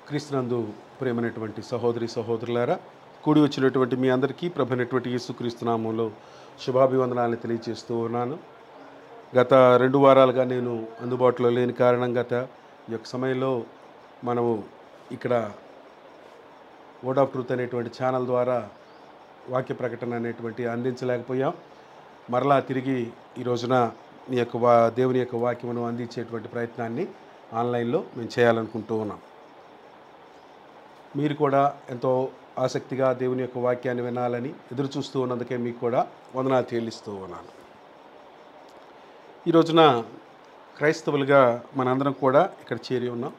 క్రీస్తునందు ప్రేమైనటువంటి సహోదరి సహోదరులారా కూడి వచ్చినటువంటి మీ అందరికీ ప్రభైనటువంటి యేసుక్రీస్తు నామంలో శుభాభివందనాలను తెలియజేస్తూ ఉన్నాను గత రెండు వారాలుగా నేను అందుబాటులో లేని కారణం గత ఈ యొక్క సమయంలో మనము ఇక్కడ వర్డ్ ఆఫ్ ట్రూత్ అనేటువంటి ఛానల్ ద్వారా వాక్య ప్రకటన అనేటువంటి అందించలేకపోయాం మరలా తిరిగి ఈ రోజున ఈ యొక్క వా దేవుని యొక్క వాక్యమును అందించేటువంటి ప్రయత్నాన్ని ఆన్లైన్లో మేము చేయాలనుకుంటూ ఉన్నాం మీరు కూడా ఎంతో ఆసక్తిగా దేవుని యొక్క వాక్యాన్ని వినాలని ఎదురు చూస్తూ ఉన్నందుకే మీకు కూడా వందనాలు చెల్లిస్తూ ఉన్నాను ఈ రోజున క్రైస్తవులుగా మనందరం కూడా ఇక్కడ చేరి ఉన్నాం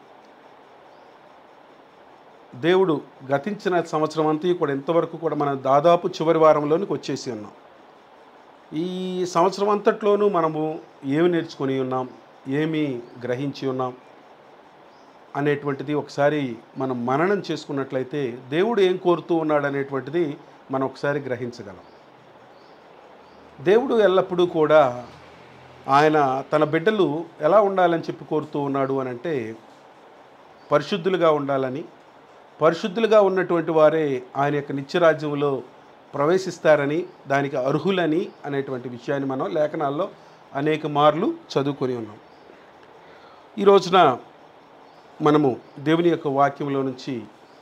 దేవుడు గతించిన సంవత్సరం అంతా కూడా ఇంతవరకు కూడా మనం దాదాపు చివరి వారంలోనికి వచ్చేసి ఉన్నాం ఈ సంవత్సరం అంతట్లోనూ మనము ఏమి నేర్చుకొని ఉన్నాం ఏమి గ్రహించి ఉన్నాం అనేటువంటిది ఒకసారి మనం మననం చేసుకున్నట్లయితే దేవుడు ఏం కోరుతూ ఉన్నాడు అనేటువంటిది మనం ఒకసారి గ్రహించగలం దేవుడు ఎల్లప్పుడూ కూడా ఆయన తన బిడ్డలు ఎలా ఉండాలని చెప్పి కోరుతూ ఉన్నాడు అని అంటే పరిశుద్ధులుగా ఉండాలని పరిశుద్ధులుగా ఉన్నటువంటి వారే ఆయన యొక్క నిత్యరాజ్యంలో ప్రవేశిస్తారని దానికి అర్హులని అనేటువంటి విషయాన్ని మనం లేఖనాల్లో అనేక మార్లు చదువుకొని ఉన్నాం ఈ రోజున మనము దేవుని యొక్క వాక్యంలో నుంచి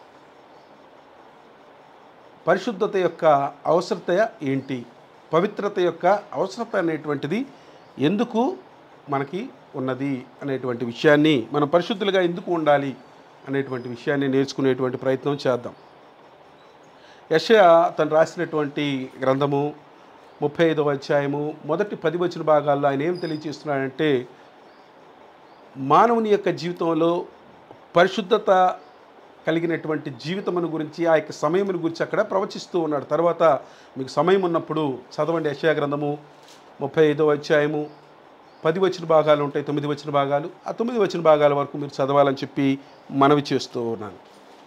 పరిశుద్ధత యొక్క అవసరత ఏంటి పవిత్రత యొక్క అవసరత అనేటువంటిది ఎందుకు మనకి ఉన్నది అనేటువంటి విషయాన్ని మనం పరిశుద్ధులుగా ఎందుకు ఉండాలి అనేటువంటి విషయాన్ని నేర్చుకునేటువంటి ప్రయత్నం చేద్దాం యషయ తను రాసినటువంటి గ్రంథము ముప్పై ఐదవ అధ్యాయము మొదటి పది వచ్చిన భాగాల్లో ఆయన ఏం తెలియజేస్తున్నాడంటే మానవుని యొక్క జీవితంలో పరిశుద్ధత కలిగినటువంటి జీవితమును గురించి ఆ యొక్క సమయమును గురించి అక్కడ ప్రవచిస్తూ ఉన్నాడు తర్వాత మీకు సమయం ఉన్నప్పుడు చదవండి యశయా గ్రంథము ముప్పై ఐదవ అధ్యాయము పది వచ్చిన భాగాలు ఉంటాయి తొమ్మిది వచ్చిన భాగాలు ఆ తొమ్మిది వచ్చిన భాగాల వరకు మీరు చదవాలని చెప్పి మనవి చేస్తూ ఉన్నాను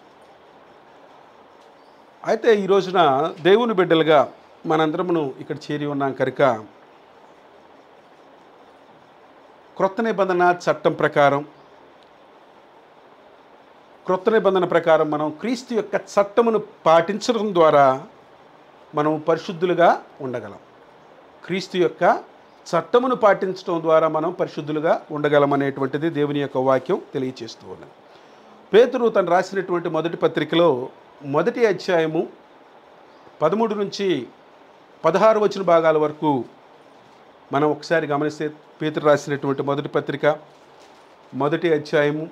అయితే ఈ రోజున దేవుని బిడ్డలుగా మనందరమును ఇక్కడ చేరి ఉన్నాం కనుక క్రొత్త నిబంధన చట్టం ప్రకారం క్రొత్త నిబంధన ప్రకారం మనం క్రీస్తు యొక్క చట్టమును పాటించడం ద్వారా మనం పరిశుద్ధులుగా ఉండగలం క్రీస్తు యొక్క చట్టమును పాటించడం ద్వారా మనం పరిశుద్ధులుగా ఉండగలం అనేటువంటిది దేవుని యొక్క వాక్యం తెలియచేస్తూ ఉన్నది పేతురు తను రాసినటువంటి మొదటి పత్రికలో మొదటి అధ్యాయము పదమూడు నుంచి పదహారు వచ్చిన భాగాల వరకు మనం ఒకసారి గమనిస్తే పేతురు రాసినటువంటి మొదటి పత్రిక మొదటి అధ్యాయము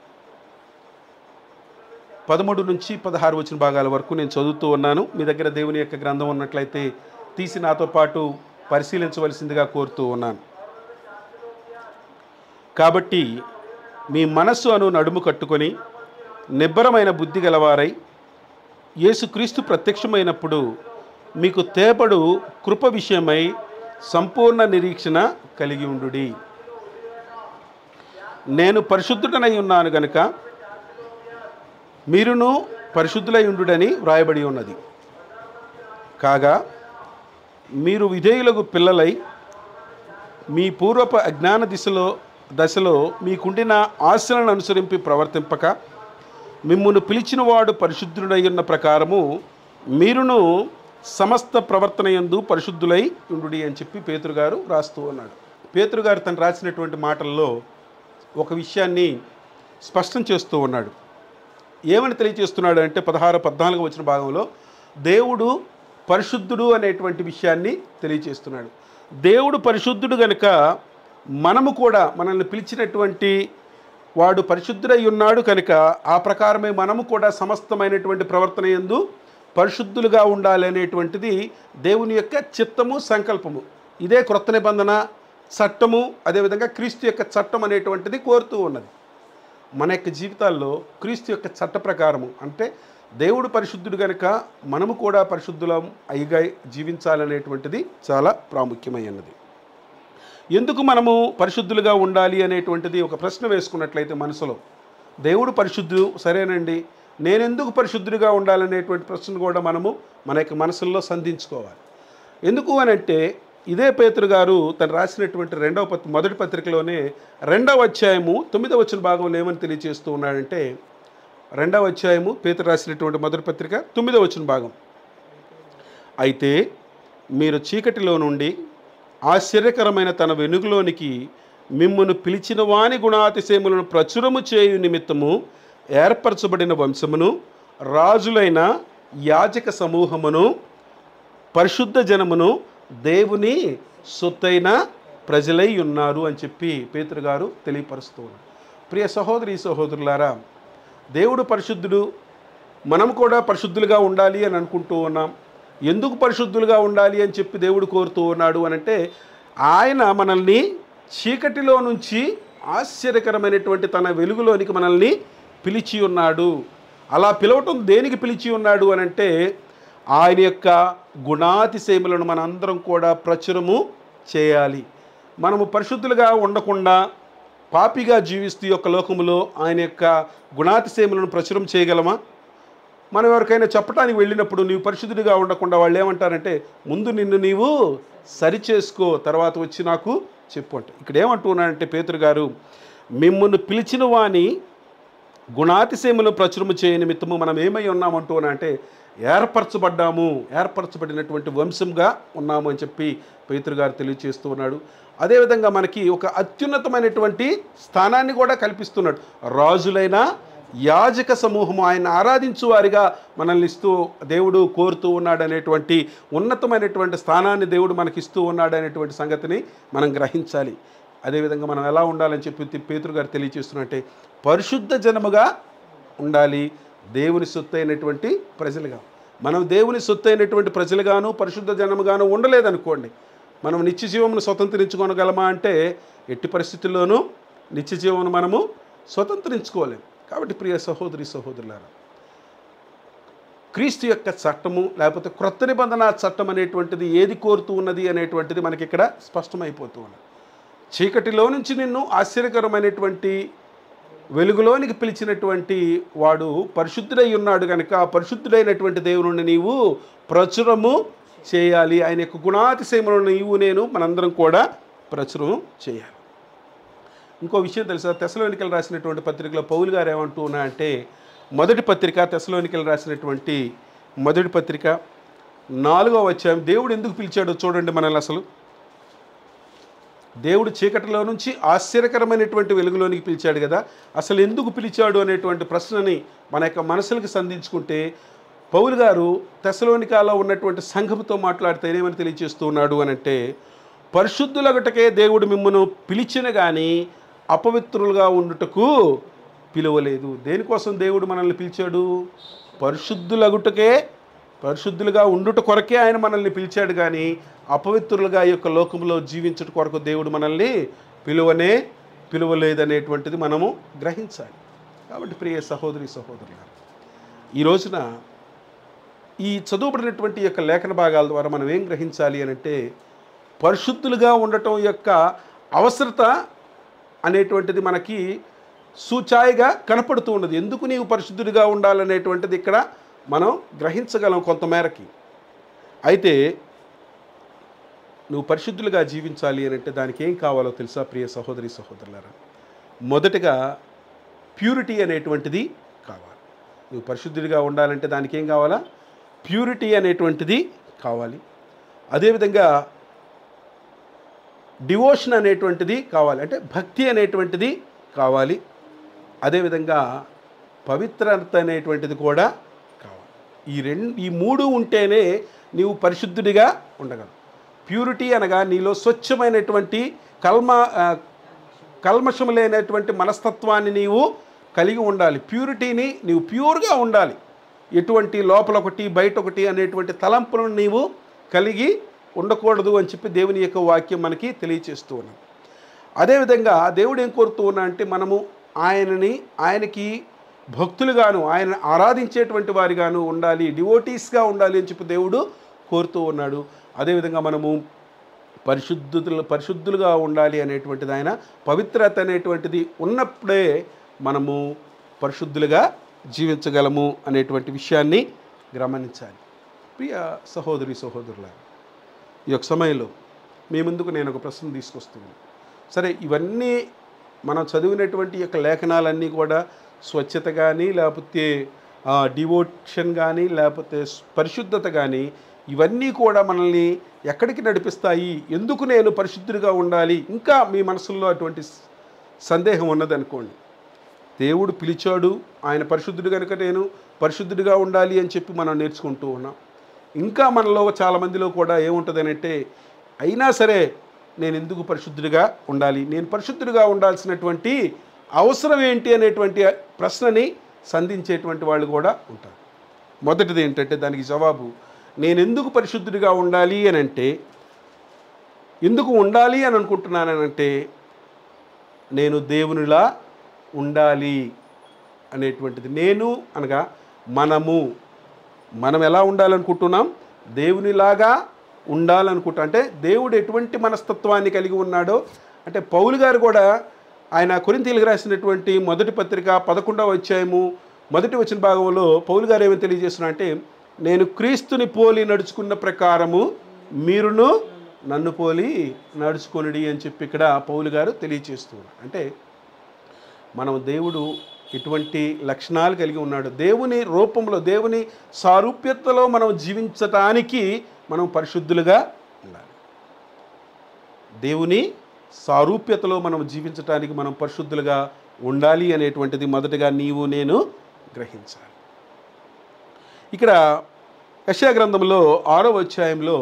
పదమూడు నుంచి పదహారు వచ్చిన భాగాల వరకు నేను చదువుతూ ఉన్నాను మీ దగ్గర దేవుని యొక్క గ్రంథం ఉన్నట్లయితే తీసి నాతో పాటు పరిశీలించవలసిందిగా కోరుతూ ఉన్నాను కాబట్టి మీ మనస్సు అను నడుము కట్టుకొని నిబ్బరమైన బుద్ధి గలవారై యేసుక్రీస్తు ప్రత్యక్షమైనప్పుడు మీకు తేపడు కృప విషయమై సంపూర్ణ నిరీక్షణ కలిగి ఉండుడి నేను పరిశుద్ధుడనై ఉన్నాను గనుక మీరును పరిశుద్ధులై ఉండుడని వ్రాయబడి ఉన్నది కాగా మీరు విధేయులకు పిల్లలై మీ పూర్వపు అజ్ఞాన దిశలో దశలో మీకుండిన ఆశలను అనుసరించి ప్రవర్తింపక మిమ్మును పిలిచినవాడు పరిశుద్ధుడై ఉన్న ప్రకారము మీరును సమస్త ప్రవర్తన యందు పరిశుద్ధులై ఉండుడి అని చెప్పి పేతురు గారు రాస్తూ ఉన్నాడు పేతురు గారు తను రాసినటువంటి మాటల్లో ఒక విషయాన్ని స్పష్టం చేస్తూ ఉన్నాడు ఏమని తెలియజేస్తున్నాడు అంటే పదహారు పద్నాలుగు వచ్చిన భాగంలో దేవుడు పరిశుద్ధుడు అనేటువంటి విషయాన్ని తెలియజేస్తున్నాడు దేవుడు పరిశుద్ధుడు గనుక మనము కూడా మనల్ని పిలిచినటువంటి వాడు పరిశుద్ధుడై ఉన్నాడు కనుక ఆ ప్రకారమే మనము కూడా సమస్తమైనటువంటి ప్రవర్తన ఎందు పరిశుద్ధులుగా ఉండాలి అనేటువంటిది దేవుని యొక్క చిత్తము సంకల్పము ఇదే క్రొత్త నిబంధన చట్టము అదేవిధంగా క్రీస్తు యొక్క చట్టం అనేటువంటిది కోరుతూ ఉన్నది మన యొక్క జీవితాల్లో క్రీస్తు యొక్క చట్ట ప్రకారము అంటే దేవుడు పరిశుద్ధుడు కనుక మనము కూడా పరిశుద్ధులం అయిగా జీవించాలనేటువంటిది చాలా ప్రాముఖ్యమైనది ఎందుకు మనము పరిశుద్ధులుగా ఉండాలి అనేటువంటిది ఒక ప్రశ్న వేసుకున్నట్లయితే మనసులో దేవుడు పరిశుద్ధుడు సరేనండి నేనెందుకు పరిశుద్ధుడిగా ఉండాలనేటువంటి ప్రశ్న కూడా మనము మన యొక్క మనసుల్లో సంధించుకోవాలి ఎందుకు అని అంటే ఇదే పేతురు గారు తను రాసినటువంటి రెండవ పత్రి మొదటి పత్రికలోనే రెండవ అధ్యాయము తొమ్మిదవ వచ్చిన భాగంలో ఏమని తెలియజేస్తూ ఉన్నాడంటే రెండవ అధ్యాయము పేతురు రాసినటువంటి మొదటి పత్రిక తొమ్మిదవ వచ్చిన భాగం అయితే మీరు చీకటిలో నుండి ఆశ్చర్యకరమైన తన వెనుకలోనికి మిమ్మును పిలిచిన వాని గుణాతిశయములను ప్రచురము చేయు నిమిత్తము ఏర్పరచబడిన వంశమును రాజులైన యాజక సమూహమును పరిశుద్ధ జనమును దేవుని సొత్తైన ప్రజలై ఉన్నారు అని చెప్పి పేతురు గారు తెలియపరుస్తూ ఉన్నారు ప్రియ సహోదరి సహోదరులారా దేవుడు పరిశుద్ధుడు మనం కూడా పరిశుద్ధులుగా ఉండాలి అని అనుకుంటూ ఉన్నాం ఎందుకు పరిశుద్ధులుగా ఉండాలి అని చెప్పి దేవుడు కోరుతూ ఉన్నాడు అని అంటే ఆయన మనల్ని చీకటిలో నుంచి ఆశ్చర్యకరమైనటువంటి తన వెలుగులోనికి మనల్ని పిలిచి ఉన్నాడు అలా పిలవటం దేనికి పిలిచి ఉన్నాడు అని అంటే ఆయన యొక్క గుణాతిశయములను మనందరం కూడా ప్రచురము చేయాలి మనము పరిశుద్ధులుగా ఉండకుండా పాపిగా జీవిస్తూ ఈ యొక్క లోకములో ఆయన యొక్క గుణాతిశయములను ప్రచురం చేయగలమా మనం ఎవరికైనా చెప్పడానికి వెళ్ళినప్పుడు నీవు పరిశుద్ధుడిగా ఉండకుండా వాళ్ళు ఏమంటారంటే ముందు నిన్ను నీవు సరిచేసుకో తర్వాత వచ్చి నాకు చెప్పు అంటే ఇక్కడ ఏమంటున్నానంటే పేతురు గారు మిమ్మల్ని పిలిచిన వాని గుణాతిశయములు ప్రచురము చేయ నిమిత్తము మనం ఏమై ఉన్నామంటూ అంటే ఏర్పరచబడ్డాము ఏర్పరచబడినటువంటి వంశంగా ఉన్నాము అని చెప్పి పేతురు గారు తెలియజేస్తూ ఉన్నాడు అదేవిధంగా మనకి ఒక అత్యున్నతమైనటువంటి స్థానాన్ని కూడా కల్పిస్తున్నాడు రాజులైన యాజక సమూహము ఆయన ఆరాధించు వారిగా మనల్ని ఇస్తూ దేవుడు కోరుతూ ఉన్నాడు అనేటువంటి ఉన్నతమైనటువంటి స్థానాన్ని దేవుడు మనకి ఇస్తూ ఉన్నాడు అనేటువంటి సంగతిని మనం గ్రహించాలి అదేవిధంగా మనం ఎలా ఉండాలని చెప్పి పేతురు గారు తెలియజేస్తున్నట్టే పరిశుద్ధ జనముగా ఉండాలి దేవుని సొత్తు అయినటువంటి ప్రజలుగా మనం దేవుని సొత్తు అయినటువంటి ప్రజలుగాను పరిశుద్ధ జనముగాను ఉండలేదనుకోండి మనం నిత్య జీవమును స్వతంత్రించుకోగలమా అంటే ఎట్టి పరిస్థితుల్లోనూ నిత్య జీవమును మనము స్వతంత్రించుకోలేము కాబట్టి ప్రియ సహోదరి సహోదరులారా క్రీస్తు యొక్క చట్టము లేకపోతే క్రొత్త నిబంధన చట్టం అనేటువంటిది ఏది కోరుతూ ఉన్నది అనేటువంటిది మనకి ఇక్కడ స్పష్టమైపోతూ ఉన్నది చీకటిలో నుంచి నిన్ను ఆశ్చర్యకరమైనటువంటి వెలుగులోనికి పిలిచినటువంటి వాడు పరిశుద్ధుడై ఉన్నాడు కనుక ఆ పరిశుద్ధుడైనటువంటి దేవుని నీవు ప్రచురము చేయాలి ఆయన యొక్క గుణాతిశయములను నీవు నేను మనందరం కూడా ప్రచురం చేయాలి ఇంకో విషయం తెలుసా తెసలోనికలు రాసినటువంటి పత్రికలో పౌలు గారు ఏమంటూ ఉన్నా అంటే మొదటి పత్రిక తెసలోనికలు రాసినటువంటి మొదటి పత్రిక నాలుగో వచ్చాం దేవుడు ఎందుకు పిలిచాడో చూడండి మనల్ని అసలు దేవుడు చీకటిలో నుంచి ఆశ్చర్యకరమైనటువంటి వెలుగులోనికి పిలిచాడు కదా అసలు ఎందుకు పిలిచాడు అనేటువంటి ప్రశ్నని మన యొక్క మనసులకు సంధించుకుంటే పౌలు గారు తెసలోనికాలో ఉన్నటువంటి సంఘముతో మాట్లాడితే ఏమని తెలియజేస్తూ ఉన్నాడు అని అంటే పరిశుద్ధులగటకే దేవుడు మిమ్మల్ని పిలిచిన కానీ అపవిత్రులుగా ఉండుటకు పిలువలేదు దేనికోసం దేవుడు మనల్ని పిలిచాడు పరిశుద్ధులగుటకే పరిశుద్ధులుగా ఉండుట కొరకే ఆయన మనల్ని పిలిచాడు కానీ అపవిత్రులుగా ఈ యొక్క లోకంలో జీవించుట కొరకు దేవుడు మనల్ని పిలువనే పిలువలేదనేటువంటిది మనము గ్రహించాలి కాబట్టి ప్రియ సహోదరి సహోదరులారు ఈ రోజున ఈ చదువుబడినటువంటి యొక్క లేఖన భాగాల ద్వారా మనం ఏం గ్రహించాలి అని అంటే పరిశుద్ధులుగా ఉండటం యొక్క అవసరత అనేటువంటిది మనకి సూచాయిగా కనపడుతూ ఉన్నది ఎందుకు నీవు పరిశుద్ధుడిగా ఉండాలనేటువంటిది ఇక్కడ మనం గ్రహించగలం కొంతమేరకి అయితే నువ్వు పరిశుద్ధులుగా జీవించాలి అని అంటే దానికి ఏం కావాలో తెలుసా ప్రియ సహోదరి సహోదరులారా మొదటగా ప్యూరిటీ అనేటువంటిది కావాలి నువ్వు పరిశుద్ధుడిగా ఉండాలంటే దానికి ఏం కావాలా ప్యూరిటీ అనేటువంటిది కావాలి అదేవిధంగా డివోషన్ అనేటువంటిది కావాలి అంటే భక్తి అనేటువంటిది కావాలి అదేవిధంగా పవిత్రత అనేటువంటిది కూడా కావాలి ఈ రెండు ఈ మూడు ఉంటేనే నీవు పరిశుద్ధుడిగా ఉండగలవు ప్యూరిటీ అనగా నీలో స్వచ్ఛమైనటువంటి కల్మ ఆ, కల్మషం లేనటువంటి మనస్తత్వాన్ని నీవు కలిగి ఉండాలి ప్యూరిటీని నీవు ప్యూర్గా ఉండాలి ఎటువంటి లోపల ఒకటి బయట ఒకటి అనేటువంటి తలంపులను నీవు కలిగి ఉండకూడదు అని చెప్పి దేవుని యొక్క వాక్యం మనకి తెలియచేస్తూ ఉన్నాం అదేవిధంగా దేవుడు ఏం కోరుతూ ఉన్నా అంటే మనము ఆయనని ఆయనకి భక్తులుగాను ఆయన ఆరాధించేటువంటి వారిగాను ఉండాలి డివోటీస్గా ఉండాలి అని చెప్పి దేవుడు కోరుతూ ఉన్నాడు అదేవిధంగా మనము పరిశుద్ధులు పరిశుద్ధులుగా ఉండాలి అనేటువంటిది ఆయన పవిత్రత అనేటువంటిది ఉన్నప్పుడే మనము పరిశుద్ధులుగా జీవించగలము అనేటువంటి విషయాన్ని గమనించాలి ప్రియ సహోదరి సహోదరుల ఈ యొక్క సమయంలో మీ ముందుకు నేను ఒక ప్రశ్న తీసుకొస్తున్నాను సరే ఇవన్నీ మనం చదివినటువంటి యొక్క లేఖనాలన్నీ కూడా స్వచ్ఛత కానీ లేకపోతే డివోషన్ కానీ లేకపోతే స్- పరిశుద్ధత కానీ ఇవన్నీ కూడా మనల్ని ఎక్కడికి నడిపిస్తాయి ఎందుకు నేను పరిశుద్ధుడిగా ఉండాలి ఇంకా మీ మనసులో అటువంటి స్- సందేహం ఉన్నదనుకోండి దేవుడు పిలిచాడు ఆయన పరిశుద్ధుడు కనుక నేను పరిశుద్ధుడిగా ఉండాలి అని చెప్పి మనం నేర్చుకుంటూ ఉన్నాం ఇంకా మనలో చాలామందిలో కూడా ఏముంటుంది అంటే అయినా సరే నేను ఎందుకు పరిశుద్ధుడిగా ఉండాలి నేను పరిశుద్ధుడిగా ఉండాల్సినటువంటి అవసరం ఏంటి అనేటువంటి ప్రశ్నని సంధించేటువంటి వాళ్ళు కూడా ఉంటారు మొదటిది ఏంటంటే దానికి జవాబు నేను ఎందుకు పరిశుద్ధుడిగా ఉండాలి అని అంటే ఎందుకు ఉండాలి అని అనుకుంటున్నానంటే నేను దేవునిలా ఉండాలి అనేటువంటిది నేను అనగా మనము మనం ఎలా ఉండాలనుకుంటున్నాం దేవునిలాగా ఉండాలనుకుంటా అంటే దేవుడు ఎటువంటి మనస్తత్వాన్ని కలిగి ఉన్నాడో అంటే పౌలు గారు కూడా ఆయన కొరింతీలకు రాసినటువంటి మొదటి పత్రిక పదకొండవ అధ్యాయము మొదటి వచ్చిన భాగంలో పౌలు గారు ఏమని తెలియజేస్తున్నా అంటే నేను క్రీస్తుని పోలి నడుచుకున్న ప్రకారము మీరును నన్ను పోలి నడుచుకొనిడి అని చెప్పి ఇక్కడ పౌలు గారు తెలియజేస్తున్నారు అంటే మనం దేవుడు ఎటువంటి లక్షణాలు కలిగి ఉన్నాడు దేవుని రూపంలో దేవుని సారూప్యతలో మనం జీవించటానికి మనం పరిశుద్ధులుగా ఉండాలి దేవుని సారూప్యతలో మనం జీవించటానికి మనం పరిశుద్ధులుగా ఉండాలి అనేటువంటిది మొదటగా నీవు నేను గ్రహించాలి ఇక్కడ యశా గ్రంథంలో ఆరో అధ్యాయంలో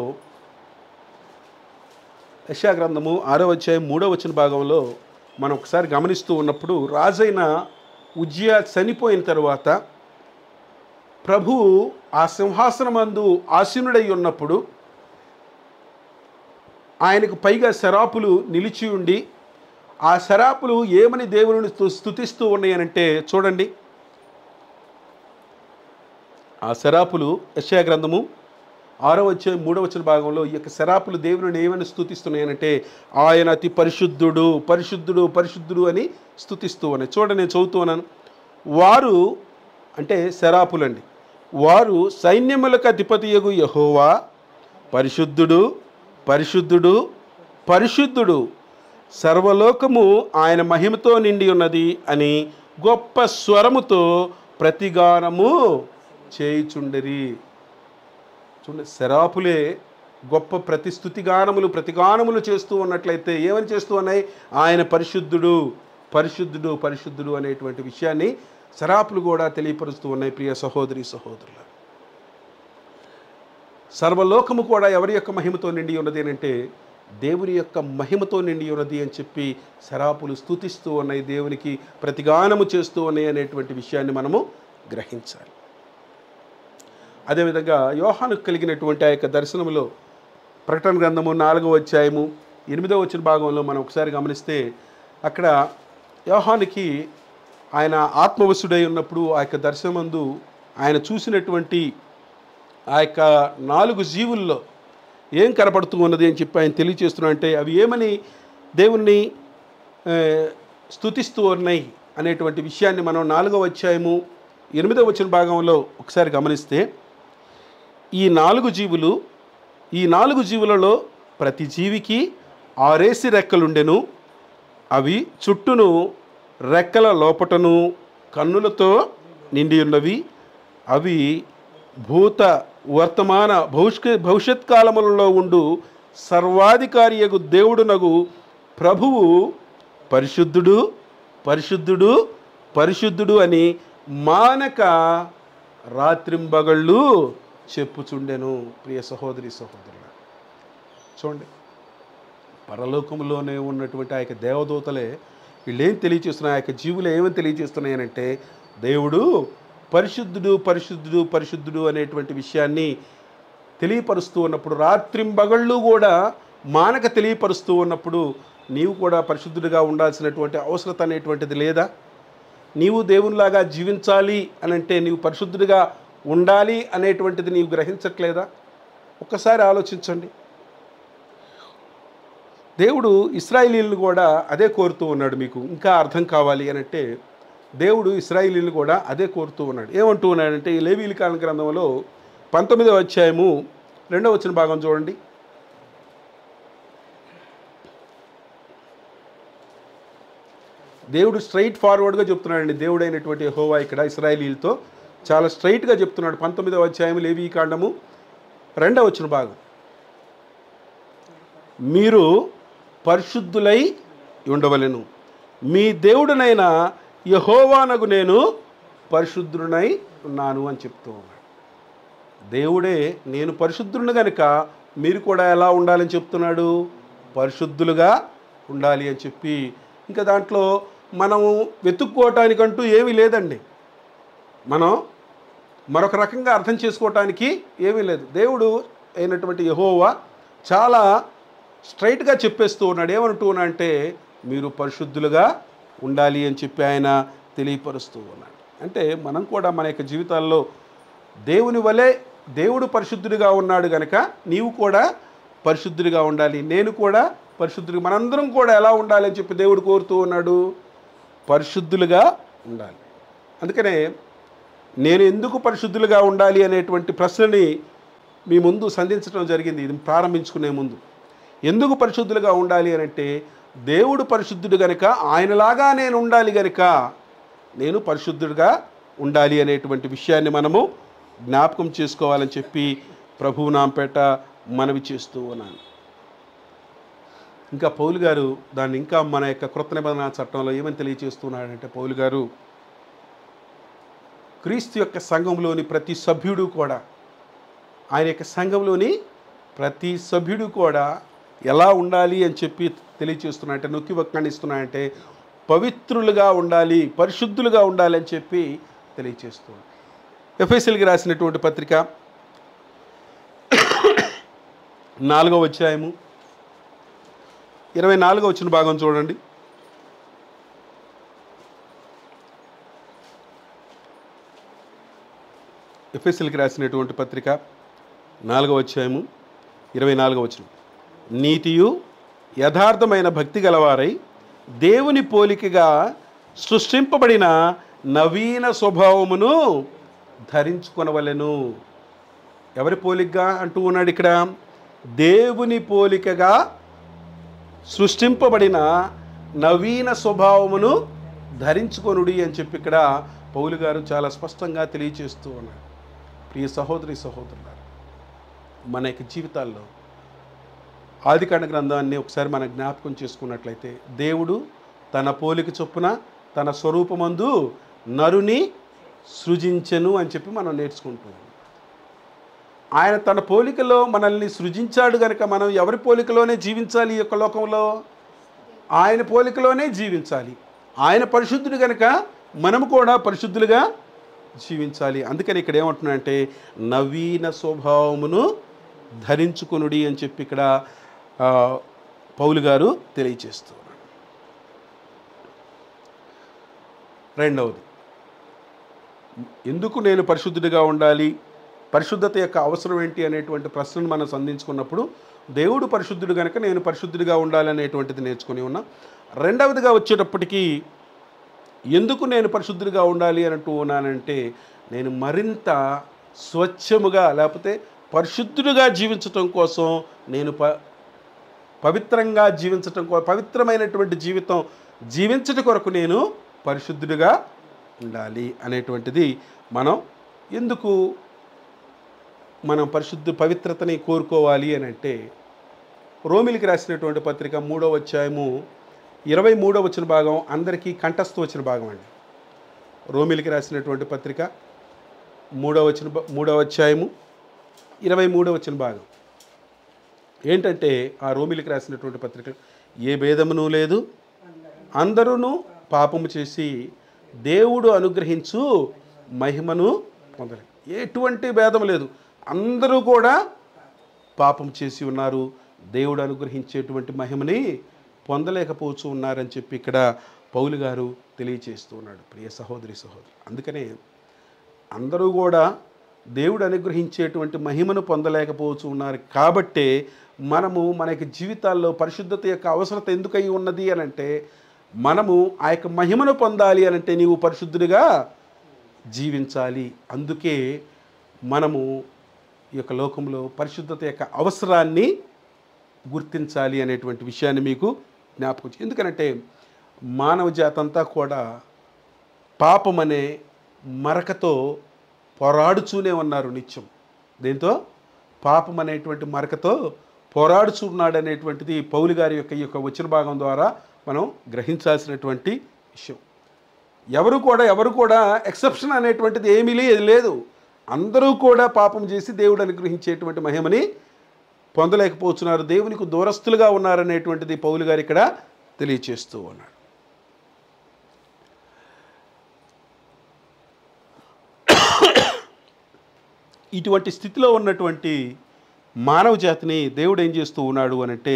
యశా గ్రంథము ఆరో అధ్యాయం మూడో వచ్చిన భాగంలో మనం ఒకసారి గమనిస్తూ ఉన్నప్పుడు రాజైన ఉజ్జయ చనిపోయిన తరువాత ప్రభు ఆ సింహాసనమందు ఆసీనుడై ఉన్నప్పుడు ఆయనకు పైగా శరాపులు నిలిచి ఉండి ఆ శరాపులు ఏమని దేవుని స్తు- స్తుతిస్తూ ఉన్నాయనంటే చూడండి ఆ శరాపులు యశయా గ్రంథము ఆరో వచ్చే మూడో వచ్చిన భాగంలో ఈ యొక్క శరాపులు దేవుని ఏమని స్తుతిస్తున్నాయనంటే ఆయన అతి పరిశుద్ధుడు పరిశుద్ధుడు పరిశుద్ధుడు అని స్తుతిస్తూ ఉన్నాయి చూడండి నేను చదువుతూ ఉన్నాను వారు అంటే శరాపులండి వారు సైన్యములకు అధిపతియగు యహోవా పరిశుద్ధుడు పరిశుద్ధుడు పరిశుద్ధుడు సర్వలోకము ఆయన మహిమతో నిండి ఉన్నది అని గొప్ప స్వరముతో ప్రతిగానము చేయుచుండరి చూడండి శరాపులే గొప్ప ప్రతిస్తుతి గానములు ప్రతిగానములు చేస్తూ ఉన్నట్లయితే ఏమని చేస్తూ ఉన్నాయి ఆయన పరిశుద్ధుడు పరిశుద్ధుడు పరిశుద్ధుడు అనేటువంటి విషయాన్ని శరాపులు కూడా తెలియపరుస్తూ ఉన్నాయి ప్రియ సహోదరి సహోదరుల సర్వలోకము కూడా ఎవరి యొక్క మహిమతో నిండి ఉన్నది అని అంటే దేవుని యొక్క మహిమతో నిండి ఉన్నది అని చెప్పి శరాపులు స్తుతిస్తూ ఉన్నాయి దేవునికి ప్రతిగానము చేస్తూ ఉన్నాయి అనేటువంటి విషయాన్ని మనము గ్రహించాలి అదేవిధంగా యోహానుకు కలిగినటువంటి ఆ యొక్క దర్శనములో ప్రకటన గ్రంథము నాలుగవ అధ్యాయము ఎనిమిదవ వచ్చిన భాగంలో మనం ఒకసారి గమనిస్తే అక్కడ యోహానికి ఆయన ఆత్మవశుడై ఉన్నప్పుడు ఆ యొక్క దర్శనమందు ఆయన చూసినటువంటి ఆ యొక్క నాలుగు జీవుల్లో ఏం కనపడుతూ ఉన్నది అని చెప్పి ఆయన తెలియచేస్తున్నా అంటే అవి ఏమని దేవుణ్ణి ఆ, స్తుతిస్తూ ఉన్నాయి అనేటువంటి విషయాన్ని మనం నాలుగవ అధ్యాయము ఎనిమిదవ వచ్చిన భాగంలో ఒకసారి గమనిస్తే ఈ నాలుగు జీవులు ఈ నాలుగు జీవులలో ప్రతి జీవికి ఆరేసి రెక్కలుండెను అవి చుట్టూను రెక్కల లోపటను కన్నులతో నిండి ఉన్నవి అవి భూత వర్తమాన భవిష్య భవిష్యత్ కాలములలో ఉండు సర్వాధికారియగు దేవుడునగు ప్రభువు పరిశుద్ధుడు పరిశుద్ధుడు పరిశుద్ధుడు అని మానక రాత్రింబగళ్ళు చెప్పుచుండెను ప్రియ సహోదరి సహోదరుల చూడండి పరలోకంలోనే ఉన్నటువంటి ఆ యొక్క దేవదూతలే వీళ్ళు ఏం తెలియచేస్తున్నాయి ఆ యొక్క జీవులు ఏమని తెలియచేస్తున్నాయనంటే దేవుడు పరిశుద్ధుడు పరిశుద్ధుడు పరిశుద్ధుడు అనేటువంటి విషయాన్ని తెలియపరుస్తూ ఉన్నప్పుడు రాత్రింబగళ్ళు కూడా మానక తెలియపరుస్తూ ఉన్నప్పుడు నీవు కూడా పరిశుద్ధుడిగా ఉండాల్సినటువంటి అవసరత అనేటువంటిది లేదా నీవు దేవునిలాగా జీవించాలి అని అంటే నీవు పరిశుద్ధుడిగా ఉండాలి అనేటువంటిది నీవు గ్రహించట్లేదా ఒక్కసారి ఆలోచించండి దేవుడు ఇస్రాయిలీలను కూడా అదే కోరుతూ ఉన్నాడు మీకు ఇంకా అర్థం కావాలి అని అంటే దేవుడు ఇస్రాయిలీలను కూడా అదే కోరుతూ ఉన్నాడు ఏమంటూ ఉన్నాడంటే ఈ లేవీలి కాలం గ్రంథంలో పంతొమ్మిదవ అధ్యాయము రెండవ వచ్చిన భాగం చూడండి దేవుడు స్ట్రైట్ ఫార్వర్డ్గా చెప్తున్నాడండి దేవుడైనటువంటి హోవా ఇక్కడ ఇస్రాయేలీలతో చాలా స్ట్రైట్గా చెప్తున్నాడు పంతొమ్మిదవ అధ్యాయం లేవి కాండము రెండవ వచ్చిన భాగం మీరు పరిశుద్ధులై ఉండవలెను మీ దేవుడునైన యహోవానగు నేను పరిశుద్ధుడనై ఉన్నాను అని చెప్తూ ఉన్నాడు దేవుడే నేను పరిశుద్ధుడిని కనుక మీరు కూడా ఎలా ఉండాలని చెప్తున్నాడు పరిశుద్ధులుగా ఉండాలి అని చెప్పి ఇంకా దాంట్లో మనము వెతుక్కోవటానికంటూ ఏమీ లేదండి మనం మరొక రకంగా అర్థం చేసుకోవటానికి ఏమీ లేదు దేవుడు అయినటువంటి యహోవా చాలా స్ట్రైట్గా చెప్పేస్తూ ఉన్నాడు ఏమంటూ ఉన్నా అంటే మీరు పరిశుద్ధులుగా ఉండాలి అని చెప్పి ఆయన తెలియపరుస్తూ ఉన్నాడు అంటే మనం కూడా మన యొక్క జీవితాల్లో దేవుని వలె దేవుడు పరిశుద్ధుడిగా ఉన్నాడు గనక నీవు కూడా పరిశుద్ధుడిగా ఉండాలి నేను కూడా పరిశుద్ధుడిగా మనందరం కూడా ఎలా ఉండాలి అని చెప్పి దేవుడు కోరుతూ ఉన్నాడు పరిశుద్ధులుగా ఉండాలి అందుకనే నేను ఎందుకు పరిశుద్ధులుగా ఉండాలి అనేటువంటి ప్రశ్నని మీ ముందు సంధించడం జరిగింది ఇది ప్రారంభించుకునే ముందు ఎందుకు పరిశుద్ధులుగా ఉండాలి అని అంటే దేవుడు పరిశుద్ధుడు గనుక ఆయనలాగా నేను ఉండాలి గనుక నేను పరిశుద్ధుడిగా ఉండాలి అనేటువంటి విషయాన్ని మనము జ్ఞాపకం చేసుకోవాలని చెప్పి ప్రభువు నాంపేట మనవి చేస్తూ ఉన్నాను ఇంకా పౌలు గారు దాన్ని ఇంకా మన యొక్క కృత నిబంధన చట్టంలో ఏమని తెలియజేస్తున్నాడంటే పౌలు గారు క్రీస్తు యొక్క సంఘంలోని ప్రతి సభ్యుడు కూడా ఆయన యొక్క సంఘంలోని ప్రతి సభ్యుడు కూడా ఎలా ఉండాలి అని చెప్పి తెలియచేస్తున్నాయంటే నొక్కి వక్కాణిస్తున్నాయంటే పవిత్రులుగా ఉండాలి పరిశుద్ధులుగా ఉండాలి అని చెప్పి తెలియచేస్తున్నాడు ఎఫ్ఎస్ఎల్కి రాసినటువంటి పత్రిక నాలుగవ అధ్యాయము ఇరవై నాలుగో వచ్చిన భాగం చూడండి ఎఫ్ఎస్ఎల్కి రాసినటువంటి పత్రిక నాలుగవ అధ్యాయము ఇరవై నాలుగవ వచనం నీతియు యథార్థమైన భక్తి గలవారై దేవుని పోలికగా సృష్టింపబడిన నవీన స్వభావమును ధరించుకొనవలెను ఎవరి పోలికగా అంటూ ఉన్నాడు ఇక్కడ దేవుని పోలికగా సృష్టింపబడిన నవీన స్వభావమును ధరించుకొనుడి అని చెప్పి ఇక్కడ పౌలు గారు చాలా స్పష్టంగా తెలియచేస్తూ ఉన్నాడు ప్రియ సహోదరి సహోదరులారు మన యొక్క జీవితాల్లో ఆదికాండ గ్రంథాన్ని ఒకసారి మనం జ్ఞాపకం చేసుకున్నట్లయితే దేవుడు తన పోలిక చొప్పున తన స్వరూపమందు నరుని సృజించెను అని చెప్పి మనం నేర్చుకుంటున్నాం ఆయన తన పోలికలో మనల్ని సృజించాడు కనుక మనం ఎవరి పోలికలోనే జీవించాలి ఈ యొక్క లోకంలో ఆయన పోలికలోనే జీవించాలి ఆయన పరిశుద్ధుడు కనుక మనము కూడా పరిశుద్ధులుగా జీవించాలి అందుకని ఇక్కడ ఏమంటున్నాడంటే నవీన స్వభావమును ధరించుకునుడి అని చెప్పి ఇక్కడ ఆ, పౌలు గారు తెలియచేస్తున్నారు రెండవది ఎందుకు నేను పరిశుద్ధుడిగా ఉండాలి పరిశుద్ధత యొక్క అవసరం ఏంటి అనేటువంటి ప్రశ్నను మనం సంధించుకున్నప్పుడు దేవుడు పరిశుద్ధుడు కనుక నేను పరిశుద్ధుడిగా ఉండాలి అనేటువంటిది నేర్చుకుని ఉన్నా రెండవదిగా వచ్చేటప్పటికీ ఎందుకు నేను పరిశుద్ధుడిగా ఉండాలి అని అంటూ ఉన్నానంటే నేను మరింత స్వచ్ఛముగా లేకపోతే పరిశుద్ధుడిగా జీవించటం కోసం నేను ప పవిత్రంగా జీవించటం కో పవిత్రమైనటువంటి జీవితం జీవించట కొరకు నేను పరిశుద్ధుడిగా ఉండాలి అనేటువంటిది మనం ఎందుకు మనం పరిశుద్ధ పవిత్రతని కోరుకోవాలి అని అంటే రోమిలికి రాసినటువంటి పత్రిక మూడవ అధ్యాయము ఇరవై మూడవ వచ్చిన భాగం అందరికీ కంఠస్థ వచ్చిన భాగం అండి రోమిలికి రాసినటువంటి పత్రిక మూడవ వచ్చిన భా- మూడవ అధ్యాయము ఇరవై మూడవ వచ్చిన భాగం ఏంటంటే ఆ రోమిలికి రాసినటువంటి పత్రిక ఏ భేదమును లేదు అందరూ పాపము చేసి దేవుడు అనుగ్రహించు మహిమను పొందలేదు ఎటువంటి భేదం లేదు అందరూ కూడా పాపం చేసి ఉన్నారు దేవుడు అనుగ్రహించేటువంటి మహిమని పొందలేకపోతూ ఉన్నారని చెప్పి ఇక్కడ పౌలు గారు తెలియచేస్తూ ఉన్నాడు ప్రియ సహోదరి సహోదరు అందుకనే అందరూ కూడా దేవుడు అనుగ్రహించేటువంటి మహిమను పొందలేకపోతూ ఉన్నారు కాబట్టే మనము మన యొక్క జీవితాల్లో పరిశుద్ధత యొక్క అవసరత ఎందుకై ఉన్నది అని అంటే మనము ఆ యొక్క మహిమను పొందాలి అని అంటే నీవు పరిశుద్ధుడిగా జీవించాలి అందుకే మనము ఈ యొక్క లోకంలో పరిశుద్ధత యొక్క అవసరాన్ని గుర్తించాలి అనేటువంటి విషయాన్ని మీకు జ్ఞాపకం చే- ఎందుకనంటే మానవ జాతంతా కూడా పాపం అనే మరకతో పోరాడుచూనే ఉన్నారు నిత్యం దీంతో పాపం అనేటువంటి మరకతో పోరాడుచున్నాడు అనేటువంటిది పౌలు గారి యొక్క ఈ యొక్క వచ్చిన భాగం ద్వారా మనం గ్రహించాల్సినటువంటి విషయం ఎవరు కూడా ఎవరు కూడా ఎక్సెప్షన్ అనేటువంటిది ఏమీ లే- లేదు అందరూ కూడా పాపం చేసి దేవుడు అనుగ్రహించేటువంటి మహిమని పొందలేకపోతున్నారు దేవునికి దూరస్తులుగా ఉన్నారనేటువంటిది పౌలు గారు ఇక్కడ తెలియచేస్తూ ఉన్నాడు ఇటువంటి స్థితిలో ఉన్నటువంటి మానవ జాతిని దేవుడు ఏం చేస్తూ ఉన్నాడు అని అంటే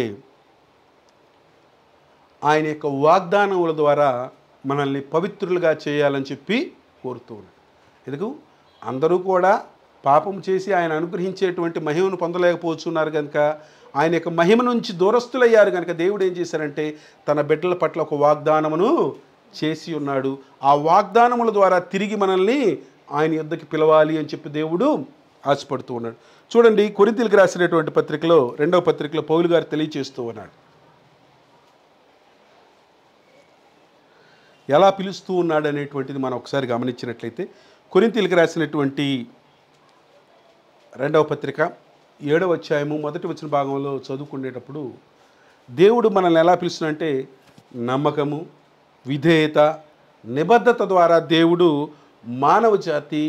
ఆయన యొక్క వాగ్దానముల ద్వారా మనల్ని పవిత్రులుగా చేయాలని చెప్పి కోరుతూ ఉన్నాడు ఎందుకు అందరూ కూడా పాపం చేసి ఆయన అనుగ్రహించేటువంటి మహిమను పొందలేకపోతున్నారు కనుక ఆయన యొక్క మహిమ నుంచి దూరస్తులయ్యారు కనుక దేవుడు ఏం చేశారంటే తన బిడ్డల పట్ల ఒక వాగ్దానమును చేసి ఉన్నాడు ఆ వాగ్దానముల ద్వారా తిరిగి మనల్ని ఆయన యుద్ధకి పిలవాలి అని చెప్పి దేవుడు ఆశపడుతూ ఉన్నాడు చూడండి కొరింతలకు రాసినటువంటి పత్రికలో రెండవ పత్రికలో పౌలు గారు తెలియచేస్తూ ఉన్నాడు ఎలా పిలుస్తూ ఉన్నాడు అనేటువంటిది మనం ఒకసారి గమనించినట్లయితే కొరింతీలకు రాసినటువంటి రెండవ పత్రిక ఏడవ అధ్యాయము మొదటి వచ్చిన భాగంలో చదువుకునేటప్పుడు దేవుడు మనల్ని ఎలా పిలుస్తున్నాడంటే నమ్మకము విధేయత నిబద్ధత ద్వారా దేవుడు మానవ జాతి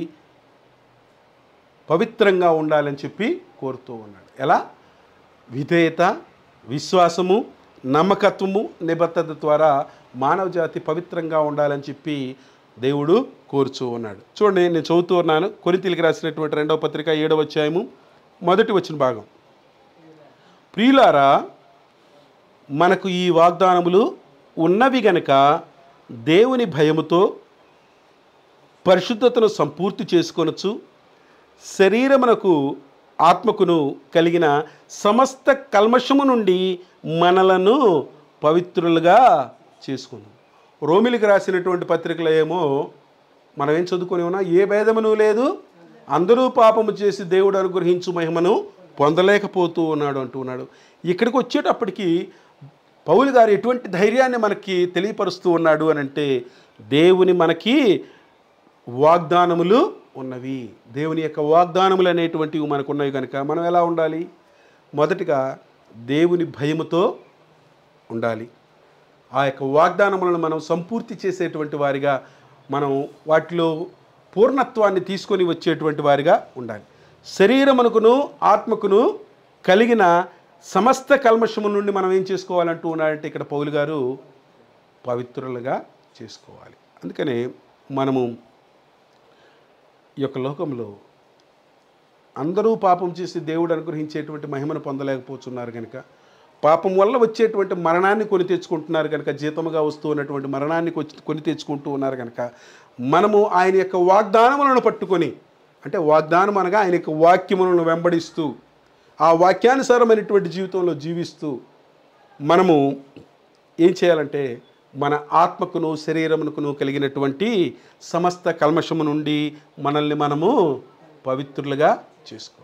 పవిత్రంగా ఉండాలని చెప్పి కోరుతూ ఉన్నాడు ఎలా విధేయత విశ్వాసము నమ్మకత్వము నిబద్ధత ద్వారా మానవ జాతి పవిత్రంగా ఉండాలని చెప్పి దేవుడు కోరుచూ ఉన్నాడు చూడండి నేను చదువుతూ ఉన్నాను కొరితీలకు రాసినటువంటి రెండవ పత్రిక ఏడవ అధ్యాయము మొదటి వచ్చిన భాగం ప్రియులారా మనకు ఈ వాగ్దానములు ఉన్నవి గనక దేవుని భయముతో పరిశుద్ధతను సంపూర్తి చేసుకొనొచ్చు శరీరమునకు ఆత్మకును కలిగిన సమస్త కల్మషము నుండి మనలను పవిత్రులుగా చేసుకుందాం రోమిలికి రాసినటువంటి పత్రికలో ఏమో మనం ఏం చదువుకొని ఉన్నా ఏ భేదమును లేదు అందరూ పాపము చేసి దేవుడు అనుగ్రహించు మహిమను పొందలేకపోతూ ఉన్నాడు అంటూ ఉన్నాడు ఇక్కడికి వచ్చేటప్పటికి పౌలు గారు ఎటువంటి ధైర్యాన్ని మనకి తెలియపరుస్తూ ఉన్నాడు అని అంటే దేవుని మనకి వాగ్దానములు ఉన్నవి దేవుని యొక్క వాగ్దానములు అనేటువంటివి మనకు ఉన్నవి కనుక మనం ఎలా ఉండాలి మొదటిగా దేవుని భయముతో ఉండాలి ఆ యొక్క వాగ్దానములను మనం సంపూర్తి చేసేటువంటి వారిగా మనం వాటిలో పూర్ణత్వాన్ని తీసుకొని వచ్చేటువంటి వారిగా ఉండాలి శరీరమునకును ఆత్మకును కలిగిన సమస్త కల్మషము నుండి మనం ఏం చేసుకోవాలంటూ ఉన్నాడంటే ఇక్కడ పౌలు గారు పవిత్రులుగా చేసుకోవాలి అందుకనే మనము ఈ యొక్క లోకంలో అందరూ పాపం చేసి దేవుడు అనుగ్రహించేటువంటి మహిమను పొందలేకపోతున్నారు కనుక పాపం వల్ల వచ్చేటువంటి మరణాన్ని కొని తెచ్చుకుంటున్నారు కనుక జీతముగా వస్తూ ఉన్నటువంటి మరణాన్ని కొచ్చి- కొని తెచ్చుకుంటూ ఉన్నారు కనుక మనము ఆయన యొక్క వాగ్దానములను పట్టుకొని అంటే వాగ్దానం అనగా ఆయన యొక్క వాక్యములను వెంబడిస్తూ ఆ వాక్యానుసారమైనటువంటి జీవితంలో జీవిస్తూ మనము ఏం చేయాలంటే మన ఆత్మకును శరీరమునకును కలిగినటువంటి సమస్త కల్మషము నుండి మనల్ని మనము పవిత్రులుగా చేసుకోవాలి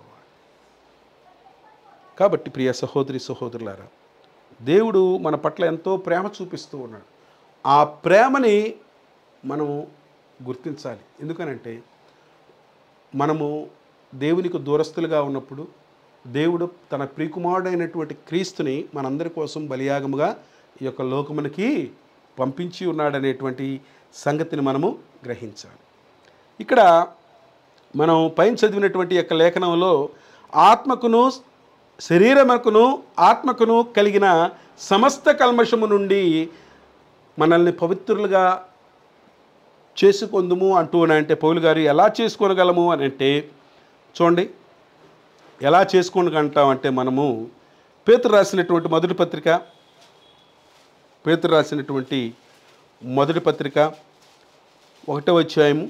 కాబట్టి ప్రియ సహోదరి సహోదరులారా దేవుడు మన పట్ల ఎంతో ప్రేమ చూపిస్తూ ఉన్నాడు ఆ ప్రేమని మనము గుర్తించాలి ఎందుకనంటే మనము దేవునికి దూరస్తులుగా ఉన్నప్పుడు దేవుడు తన ప్రియకుమారుడైనటువంటి క్రీస్తుని మనందరి కోసం బలియాగముగా ఈ యొక్క లోకమునికి పంపించి ఉన్నాడనేటువంటి సంగతిని మనము గ్రహించాలి ఇక్కడ మనం పైన చదివినటువంటి యొక్క లేఖనంలో ఆత్మకును శరీరముకును ఆత్మకును కలిగిన సమస్త కల్మషము నుండి మనల్ని పవిత్రులుగా చేసుకొందుము అంటూ అంటే పౌలు గారు ఎలా చేసుకోగలము అని అంటే చూడండి ఎలా చేసుకోగలంటాం అంటే మనము పేతురు రాసినటువంటి మొదటి పత్రిక పేతురు రాసినటువంటి మొదటి పత్రిక ఒకటో అధ్యాయము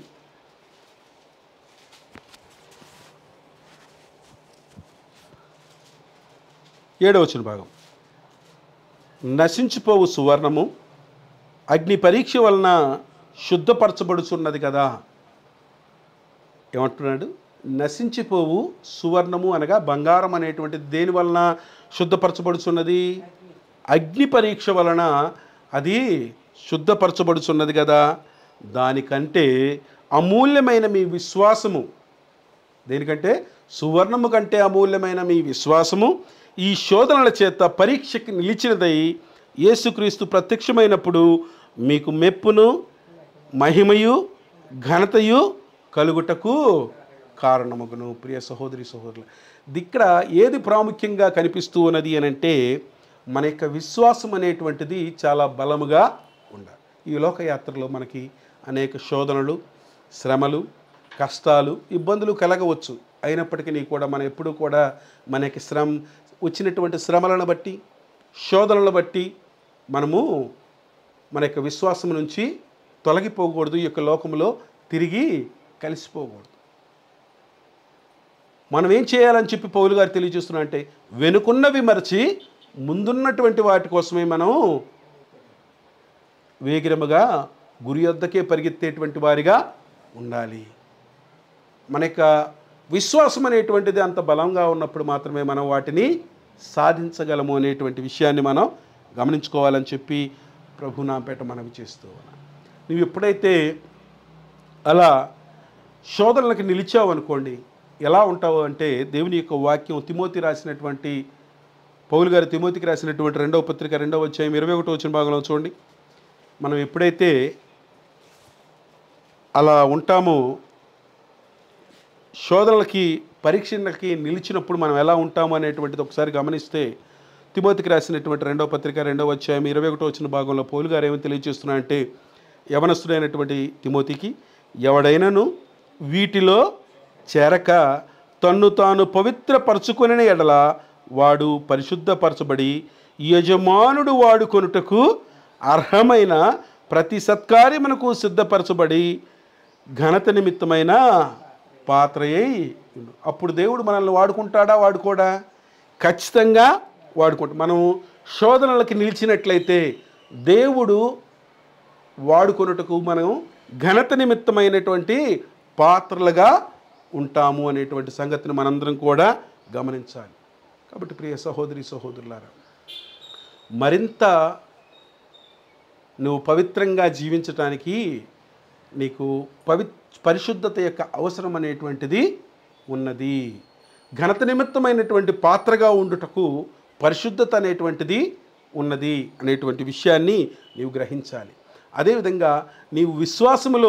ఏడవ వచ్చిన భాగం నశించిపోవు సువర్ణము అగ్ని పరీక్ష వలన శుద్ధపరచబడుచున్నది కదా ఏమంటున్నాడు నశించిపోవు సువర్ణము అనగా బంగారం అనేటువంటిది దేని వలన శుద్ధపరచబడుచున్నది అగ్ని పరీక్ష వలన అది శుద్ధపరచబడుచున్నది కదా దానికంటే అమూల్యమైన మీ విశ్వాసము దేనికంటే సువర్ణము కంటే అమూల్యమైన మీ విశ్వాసము ఈ శోధనల చేత పరీక్షకి నిలిచినదై యేసుక్రీస్తు ప్రత్యక్షమైనప్పుడు మీకు మెప్పును మహిమయు ఘనతయు కలుగుటకు కారణమగును ప్రియ సహోదరి సహోదరుల ఇక్కడ ఏది ప్రాముఖ్యంగా కనిపిస్తూ ఉన్నది అని అంటే మన యొక్క విశ్వాసం అనేటువంటిది చాలా బలముగా ఉండాలి ఈ లోకయాత్రలో మనకి అనేక శోధనలు శ్రమలు కష్టాలు ఇబ్బందులు కలగవచ్చు అయినప్పటికీ కూడా మనం ఎప్పుడూ కూడా మనకి శ్రమ వచ్చినటువంటి శ్రమలను బట్టి శోధనలను బట్టి మనము మన యొక్క విశ్వాసం నుంచి తొలగిపోకూడదు ఈ యొక్క లోకంలో తిరిగి కలిసిపోకూడదు మనం ఏం చేయాలని చెప్పి పౌలు గారు తెలియజేస్తున్నా అంటే వెనుకున్నవి మరచి ముందున్నటువంటి వాటి కోసమే మనం వేగిరముగా గురి వద్దకే పరిగెత్తేటువంటి వారిగా ఉండాలి మన యొక్క విశ్వాసం అనేటువంటిది అంత బలంగా ఉన్నప్పుడు మాత్రమే మనం వాటిని సాధించగలము అనేటువంటి విషయాన్ని మనం గమనించుకోవాలని చెప్పి ప్రభు నాపేట మనవి చేస్తూ ఉన్నాను నువ్వు ఎప్పుడైతే అలా శోధనలకు నిలిచావు అనుకోండి ఎలా ఉంటావు అంటే దేవుని యొక్క వాక్యం తిమోతి రాసినటువంటి పౌలు గారు తిమోతికి రాసినటువంటి రెండవ పత్రిక రెండవ అధ్యాయం ఇరవై ఒకటో వచ్చిన భాగంలో చూడండి మనం ఎప్పుడైతే అలా ఉంటామో శోధనలకి పరీక్షలకి నిలిచినప్పుడు మనం ఎలా ఉంటాము అనేటువంటిది ఒకసారి గమనిస్తే తిమోతికి రాసినటువంటి రెండవ పత్రిక రెండవ అధ్యాయం ఇరవై ఒకటో వచ్చిన భాగంలో పౌలు గారు ఏమని తెలియజేస్తున్నా అంటే యవనస్తుడైనటువంటి తిమోతికి ఎవడైనను వీటిలో చేరక తన్ను తాను పవిత్రపరచుకునే ఎడల వాడు పరిశుద్ధపరచబడి యజమానుడు వాడుకొనుటకు అర్హమైన ప్రతి సత్కార్యమునకు సిద్ధపరచబడి ఘనత నిమిత్తమైన పాత్రయై ఉండు. అప్పుడు దేవుడు మనల్ని వాడుకుంటాడా వాడుకోడా ఖచ్చితంగా వాడుకుంటా మనం శోధనలకి నిలిచినట్లయితే దేవుడు వాడుకొనుటకు మనం ఘనత నిమిత్తమైనటువంటి పాత్రలుగా ఉంటాము అనేటువంటి సంగతిని మనందరం కూడా గమనించాలి కాబట్టి ప్రియ సహోదరి సహోదరులారా మరింత నువ్వు పవిత్రంగా జీవించటానికి నీకు పవి పరిశుద్ధత యొక్క అవసరం అనేటువంటిది ఉన్నది ఘనత నిమిత్తమైనటువంటి పాత్రగా ఉండుటకు పరిశుద్ధత అనేటువంటిది ఉన్నది అనేటువంటి విషయాన్ని నీవు గ్రహించాలి అదేవిధంగా నీవు విశ్వాసములో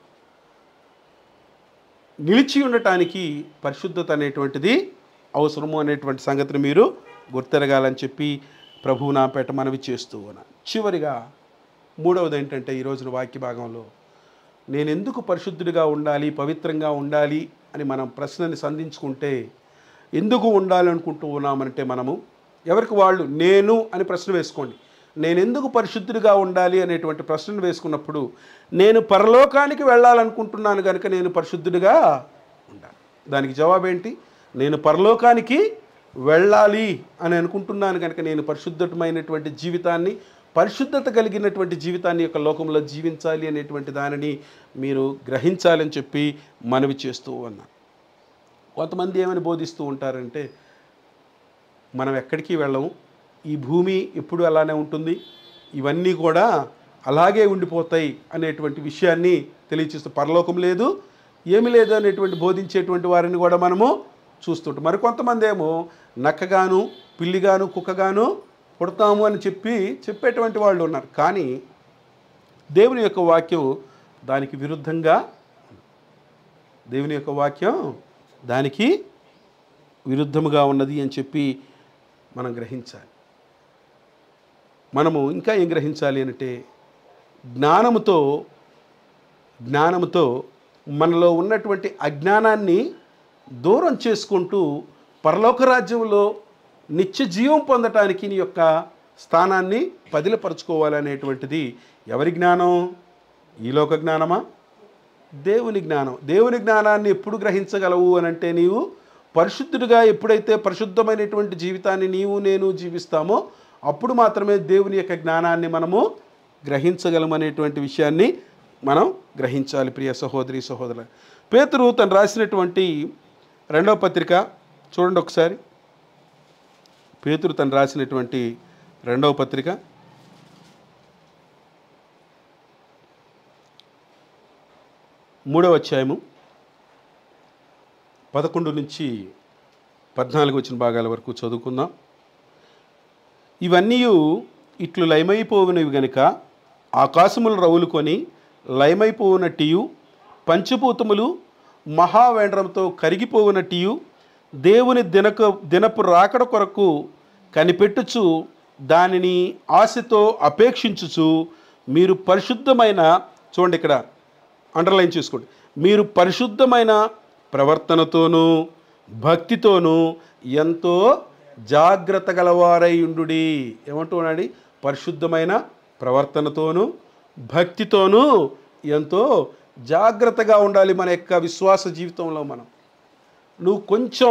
నిలిచి ఉండటానికి పరిశుద్ధత అనేటువంటిది అవసరము అనేటువంటి సంగతిని మీరు గుర్తెరగాలని చెప్పి ప్రభువు నాపేట మనవి చేస్తూ ఉన్నాను చివరిగా మూడవది ఏంటంటే ఈ రోజున వాక్య భాగంలో నేను ఎందుకు పరిశుద్ధుడిగా ఉండాలి పవిత్రంగా ఉండాలి అని మనం ప్రశ్నని సంధించుకుంటే ఎందుకు ఉండాలి అనుకుంటూ ఉన్నామంటే మనము ఎవరికి వాళ్ళు నేను అని ప్రశ్న వేసుకోండి నేను ఎందుకు పరిశుద్ధుడిగా ఉండాలి అనేటువంటి ప్రశ్నను వేసుకున్నప్పుడు నేను పరలోకానికి వెళ్ళాలనుకుంటున్నాను కనుక నేను పరిశుద్ధుడిగా ఉండాలి దానికి జవాబు ఏంటి నేను పరలోకానికి వెళ్ళాలి అని అనుకుంటున్నాను కనుక నేను పరిశుద్ధమైనటువంటి జీవితాన్ని పరిశుద్ధత కలిగినటువంటి జీవితాన్ని యొక్క లోకంలో జీవించాలి అనేటువంటి దానిని మీరు గ్రహించాలని చెప్పి మనవి చేస్తూ ఉన్నాను కొంతమంది ఏమని బోధిస్తూ ఉంటారంటే మనం ఎక్కడికి వెళ్ళము ఈ భూమి ఎప్పుడు అలానే ఉంటుంది ఇవన్నీ కూడా అలాగే ఉండిపోతాయి అనేటువంటి విషయాన్ని తెలియచేస్తూ పరలోకం లేదు ఏమి లేదు అనేటువంటి బోధించేటువంటి వారిని కూడా మనము చూస్తుంటాం మరి కొంతమంది ఏమో నక్కగాను పిల్లిగాను కుక్కగాను పుడతాము అని చెప్పి చెప్పేటువంటి వాళ్ళు ఉన్నారు కానీ దేవుని యొక్క వాక్యం దానికి విరుద్ధంగా దేవుని యొక్క వాక్యం దానికి విరుద్ధముగా ఉన్నది అని చెప్పి మనం గ్రహించాలి మనము ఇంకా ఏం గ్రహించాలి అంటే జ్ఞానముతో జ్ఞానముతో మనలో ఉన్నటువంటి అజ్ఞానాన్ని దూరం చేసుకుంటూ పరలోక రాజ్యంలో నిత్య జీవం పొందటానికి నీ యొక్క స్థానాన్ని పదిలపరుచుకోవాలనేటువంటిది ఎవరి జ్ఞానం ఈ లోక జ్ఞానమా దేవుని జ్ఞానం దేవుని జ్ఞానాన్ని ఎప్పుడు గ్రహించగలవు అని అంటే నీవు పరిశుద్ధుడిగా ఎప్పుడైతే పరిశుద్ధమైనటువంటి జీవితాన్ని నీవు నేను జీవిస్తామో అప్పుడు మాత్రమే దేవుని యొక్క జ్ఞానాన్ని మనము గ్రహించగలమనేటువంటి విషయాన్ని మనం గ్రహించాలి ప్రియ సహోదరి సహోదరు పేతురు తను రాసినటువంటి రెండవ పత్రిక చూడండి ఒకసారి పేతురు తను రాసినటువంటి రెండవ పత్రిక మూడవ అధ్యాయము పదకొండు నుంచి పద్నాలుగు వచ్చిన భాగాల వరకు చదువుకుందాం ఇవన్నీ ఇట్లు లయమైపోవునవి గనుక ఆకాశములు రవులుకొని లయమైపోవునట్టియు పంచభూతములు మహావేండ్రంతో కరిగిపోవునట్టియు దేవుని దినక దినపు రాకడ కొరకు కనిపెట్టుచు దానిని ఆశతో అపేక్షించుచు మీరు పరిశుద్ధమైన చూడండి ఇక్కడ అండర్లైన్ చేసుకోండి మీరు పరిశుద్ధమైన ప్రవర్తనతోనూ భక్తితోనూ ఎంతో జాగ్రత్త గలవారై ఉండుడి ఏమంటున్నాడు పరిశుద్ధమైన ప్రవర్తనతోనూ భక్తితోనూ ఎంతో జాగ్రత్తగా ఉండాలి మన యొక్క విశ్వాస జీవితంలో మనం నువ్వు కొంచెం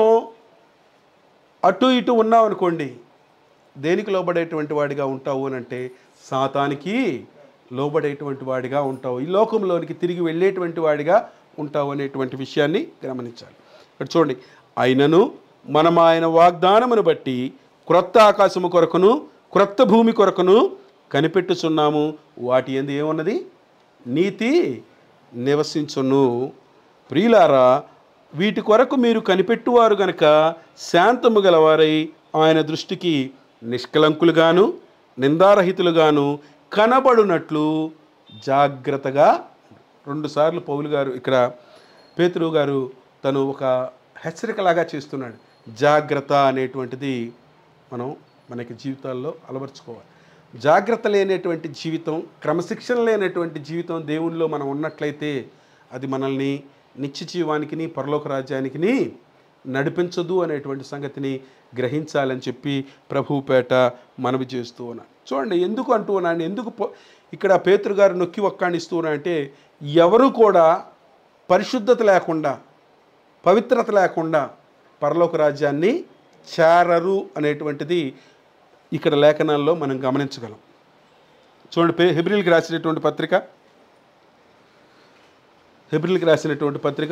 అటు ఇటు ఉన్నావు అనుకోండి దేనికి లోబడేటువంటి వాడిగా ఉంటావు అని అంటే సాతానికి లోబడేటువంటి వాడిగా ఉంటావు ఈ లోకంలోనికి తిరిగి వెళ్ళేటువంటి వాడిగా ఉంటావు అనేటువంటి విషయాన్ని గమనించాలి ఇక్కడ చూడండి అయినను మనం ఆయన వాగ్దానమును బట్టి క్రొత్త ఆకాశము కొరకును క్రొత్త భూమి కొరకును కనిపెట్టుచున్నాము వాటి ఎందు ఏమున్నది నీతి నివసించును ప్రియులారా వీటి కొరకు మీరు కనిపెట్టువారు గనక శాంతము గలవారై ఆయన దృష్టికి నిష్కలంకులుగాను నిందారహితులుగాను కనబడునట్లు జాగ్రత్తగా రెండుసార్లు పౌలు గారు ఇక్కడ పేతురు గారు తను ఒక హెచ్చరికలాగా చేస్తున్నాడు జాగ్రత్త అనేటువంటిది మనం మనకి జీవితాల్లో అలవర్చుకోవాలి జాగ్రత్త లేనటువంటి జీవితం క్రమశిక్షణ లేనటువంటి జీవితం దేవునిలో మనం ఉన్నట్లయితే అది మనల్ని నిత్య జీవానికి పరలోక రాజ్యానికి నడిపించదు అనేటువంటి సంగతిని గ్రహించాలని చెప్పి ప్రభుపేట మనవి చేస్తూ ఉన్నాను చూడండి ఎందుకు అంటూ ఉన్నాను ఎందుకు పో- ఇక్కడ పేతురు గారు నొక్కి ఒక్కాణిస్తూ ఉన్నా అంటే ఎవరు కూడా పరిశుద్ధత లేకుండా పవిత్రత లేకుండా పరలోక రాజ్యాన్ని చేరరు అనేటువంటిది ఇక్కడ లేఖనాల్లో మనం గమనించగలం చూడండి పే హెబ్రిల్కి రాసినటువంటి పత్రిక హెబ్రిల్కి రాసినటువంటి పత్రిక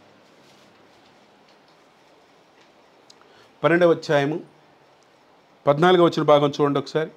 పన్నెండవ అధ్యాయము పద్నాలుగవ వచ్చిన భాగం చూడండి ఒకసారి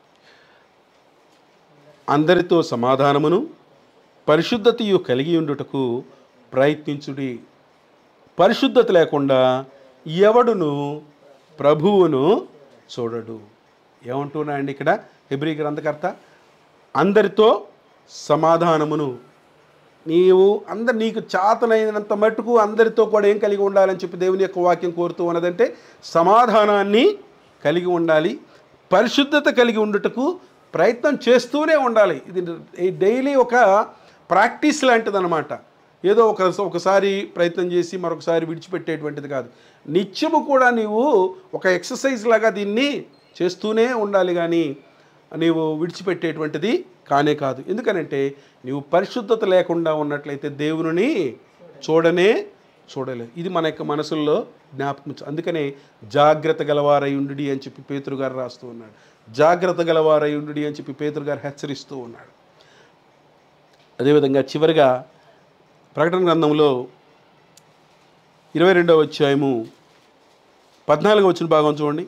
అందరితో సమాధానమును పరిశుద్ధతయు కలిగి ఉండుటకు ప్రయత్నించుడి పరిశుద్ధత లేకుండా ఎవడును ప్రభువును చూడడు ఏమంటున్నా అండి ఇక్కడ హెబ్రి గ్రంథకర్త అందరితో సమాధానమును నీవు అందరు నీకు చాతనైనంత మట్టుకు అందరితో కూడా ఏం కలిగి ఉండాలని చెప్పి దేవుని యొక్క వాక్యం కోరుతూ ఉన్నదంటే సమాధానాన్ని కలిగి ఉండాలి పరిశుద్ధత కలిగి ఉండుటకు ప్రయత్నం చేస్తూనే ఉండాలి ఇది డైలీ ఒక ప్రాక్టీస్ లాంటిదన్నమాట ఏదో ఒక ఒకసారి ప్రయత్నం చేసి మరొకసారి విడిచిపెట్టేటువంటిది కాదు నిత్యము కూడా నీవు ఒక ఎక్సర్సైజ్ లాగా దీన్ని చేస్తూనే ఉండాలి కానీ నీవు విడిచిపెట్టేటువంటిది కానే కాదు ఎందుకనంటే నీవు పరిశుద్ధత లేకుండా ఉన్నట్లయితే దేవుని చూడనే చూడలేదు ఇది మన యొక్క మనసుల్లో జ్ఞాపకం ఉంచు. అందుకనే జాగ్రత్త గలవారై ఉండి అని చెప్పి పేతురు గారు రాస్తూ ఉన్నాడు జాగ్రత్త గలవారై ఉండి అని చెప్పి పేతురు గారు హెచ్చరిస్తూ ఉన్నాడు అదేవిధంగా చివరిగా ప్రకటన గ్రంథంలో ఇరవై రెండవ అధ్యాయము పద్నాలుగు వచ్చిన భాగం చూడండి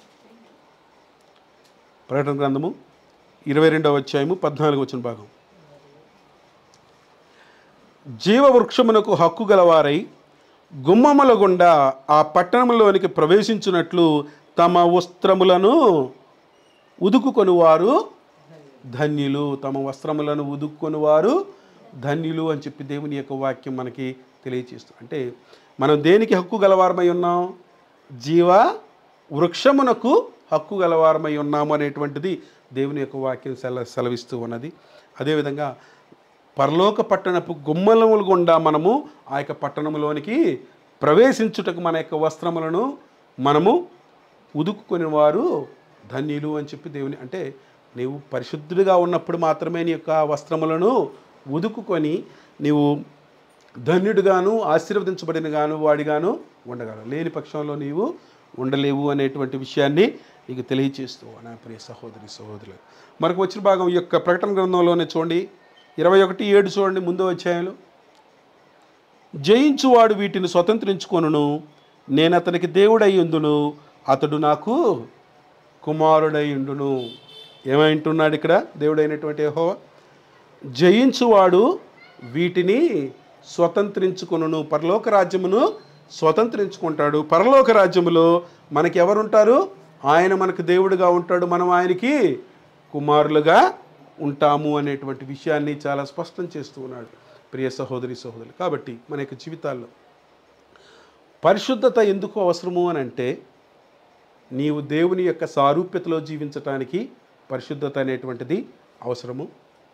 ప్రకటన గ్రంథము ఇరవై రెండవ అధ్యాయము పద్నాలుగు వచ్చిన భాగం జీవవృక్షమునకు హక్కు గలవారై గుమ్మముల గుండా ఆ పట్టణంలోనికి ప్రవేశించున్నట్లు తమ వస్త్రములను ఉదుకుకొనివారు ధన్యులు తమ వస్త్రములను ఉదుక్కునివారు ధన్యులు అని చెప్పి దేవుని యొక్క వాక్యం మనకి తెలియచేస్తుంది అంటే మనం దేనికి హక్కు గలవారమై ఉన్నాం జీవ వృక్షమునకు హక్కు గలవారమై ఉన్నాము అనేటువంటిది దేవుని యొక్క వాక్యం సెల సెలవిస్తూ ఉన్నది అదేవిధంగా పరలోక పట్టణపు గుమ్మలములు గుండా మనము ఆ యొక్క పట్టణంలోనికి ప్రవేశించుటకు మన యొక్క వస్త్రములను మనము ఉదుక్కుని వారు ధన్యులు అని చెప్పి దేవుని అంటే నీవు పరిశుద్ధుడిగా ఉన్నప్పుడు మాత్రమే నీ యొక్క వస్త్రములను ఉదుకుకొని నీవు ధన్యుడిగాను ఆశీర్వదించబడిన గాను వాడిగాను ఉండగలవు లేని పక్షంలో నీవు ఉండలేవు అనేటువంటి విషయాన్ని నీకు తెలియచేస్తూ నా ప్రియ సహోదరి సహోదరులు మనకు వచ్చిన భాగం ఈ యొక్క ప్రకటన గ్రంథంలోనే చూడండి ఇరవై ఒకటి ఏడు చూడండి ముందో అధ్యాయంలో జయించువాడు వీటిని స్వతంత్రించుకొనును నేను అతనికి దేవుడయ్యుందును అతడు నాకు కుమారుడయ్యుండును ఏమైంటున్నాడు ఇక్కడ దేవుడైనటువంటి యెహోవా జయించువాడు వీటిని స్వతంత్రించుకొనును పరలోక రాజ్యమును స్వతంత్రించుకుంటాడు పరలోక రాజ్యములో మనకి ఎవరుంటారు ఆయన మనకు దేవుడిగా ఉంటాడు మనం ఆయనకి కుమారులుగా ఉంటాము అనేటువంటి విషయాన్ని చాలా స్పష్టం చేస్తూ ఉన్నాడు ప్రియ సహోదరి సహోదరులు కాబట్టి మన యొక్క జీవితాల్లో పరిశుద్ధత ఎందుకు అవసరము అని అంటే నీవు దేవుని యొక్క సారూప్యతలో జీవించటానికి పరిశుద్ధత అనేటువంటిది అవసరము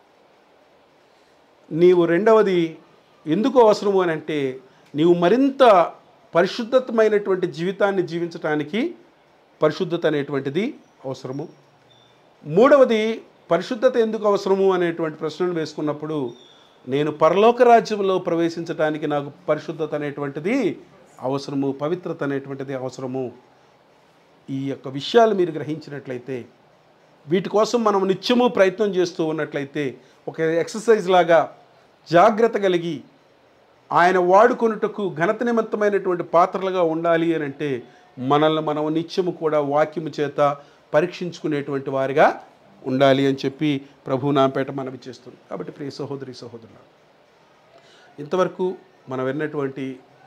నీవు రెండవది ఎందుకు అవసరము అని అంటే నీవు మరింత పరిశుద్ధతమైనటువంటి జీవితాన్ని జీవించటానికి పరిశుద్ధత అనేటువంటిది అవసరము మూడవది పరిశుద్ధత ఎందుకు అవసరము అనేటువంటి ప్రశ్నను వేసుకున్నప్పుడు నేను పరలోక రాజ్యంలో ప్రవేశించడానికి నాకు పరిశుద్ధత అనేటువంటిది అవసరము పవిత్రత అనేటువంటిది అవసరము ఈ యొక్క విషయాలు మీరు గ్రహించినట్లయితే వీటి కోసం మనం నిత్యము ప్రయత్నం చేస్తూ ఉన్నట్లయితే ఒక ఎక్సర్సైజ్ లాగా జాగ్రత్త కలిగి ఆయన వాడుకొనుటకు ఘనత నిమిత్తమైనటువంటి పాత్రలుగా ఉండాలి అని అంటే మనల్ని మనం నిత్యము కూడా వాక్యము చేత పరీక్షించుకునేటువంటి వారిగా ఉండాలి అని చెప్పి ప్రభు నాపేట మనవి చేస్తుంది కాబట్టి ప్రియ సహోదరి సహోదరులు ఇంతవరకు మనం విన్నటువంటి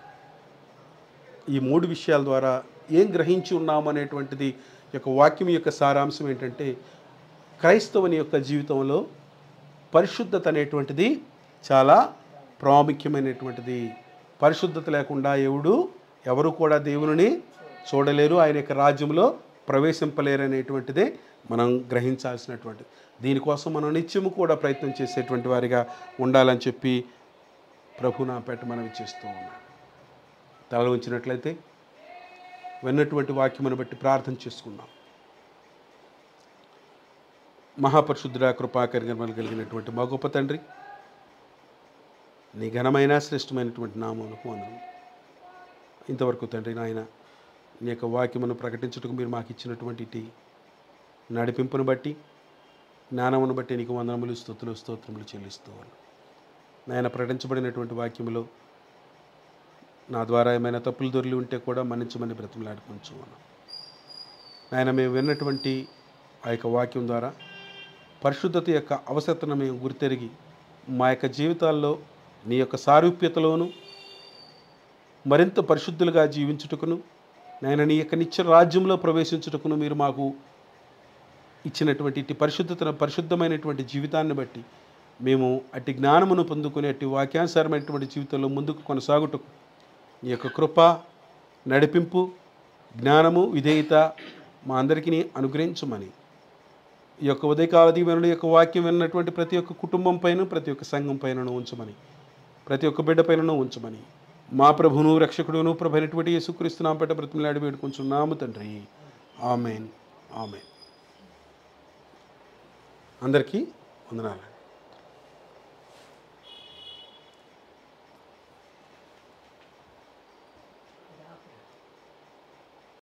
ఈ మూడు విషయాల ద్వారా ఏం గ్రహించి ఉన్నాము అనేటువంటిది యొక్క వాక్యం యొక్క సారాంశం ఏంటంటే క్రైస్తవుని యొక్క జీవితంలో పరిశుద్ధత అనేటువంటిది చాలా ప్రాముఖ్యమైనటువంటిది పరిశుద్ధత లేకుండా ఎవడు ఎవరు కూడా దేవుని చూడలేరు ఆయన యొక్క రాజ్యంలో ప్రవేశింపలేరు అనేటువంటిదే మనం గ్రహించాల్సినటువంటిది దీనికోసం మనం నిత్యము కూడా ప్రయత్నం చేసేటువంటి వారిగా ఉండాలని చెప్పి ప్రభు నా పేట మనవి చేస్తూ ఉన్నాడు తల ఉంచినట్లయితే విన్నటువంటి వాక్యమును బట్టి ప్రార్థన చేసుకుందాం మహాపరిశుద్ధుడ కృపాకరిగమలు కలిగినటువంటి మా గొప్ప తండ్రి నీ ఘనమైన శ్రేష్టమైనటువంటి నామమునకు వందనం ఇంతవరకు తండ్రి నాయన నీ యొక్క వాక్యమును ప్రకటించుటకు మీరు మాకు ఇచ్చినటువంటి ఇటు నడిపింపును బట్టి జ్ఞానమును బట్టి నీకు వందనములు స్థుతులు స్తోత్రములు చెల్లిస్తూ ఉన్నాను నాయన ప్రకటించబడినటువంటి వాక్యములో నా ద్వారా ఏమైనా తప్పులు దొరికి ఉంటే కూడా మన్నించమని బ్రతిమలాడుకుంటూ ఉన్నాం నాయన మేము విన్నటువంటి ఆ యొక్క వాక్యం ద్వారా పరిశుద్ధత యొక్క అవసరతను మేము గుర్తెరిగి మా యొక్క జీవితాల్లో నీ యొక్క సారూప్యతలోను మరింత పరిశుద్ధులుగా జీవించుటకును నాయన నీ యొక్క నిత్య రాజ్యంలో ప్రవేశించుటకును మీరు మాకు ఇచ్చినటువంటి ఇట్టి పరిశుద్ధతను పరిశుద్ధమైనటువంటి జీవితాన్ని బట్టి మేము అట్టి జ్ఞానమును పొందుకుని అట్టి వాక్యానుసారమైనటువంటి జీవితంలో ముందుకు కొనసాగుటకు నీ యొక్క కృప నడిపింపు జ్ఞానము విధేయత మా అందరికీ అనుగ్రహించమని ఈ యొక్క ఉదయకాల దీవెనల యొక్క వాక్యం విన్నటువంటి ప్రతి ఒక్క కుటుంబం పైన ప్రతి ఒక్క సంఘం పైనను ఉంచమని ప్రతి ఒక్క బిడ్డ పైనను ఉంచమని మా ప్రభును రక్షకుడును ప్రభు అయినటువంటి యేసుక్రీస్తు పేట బ్రతిమలాడి వేడుకుంటున్నాము తండ్రి ఆమెన్ ఆమెన్ అందరికీ వందనాలు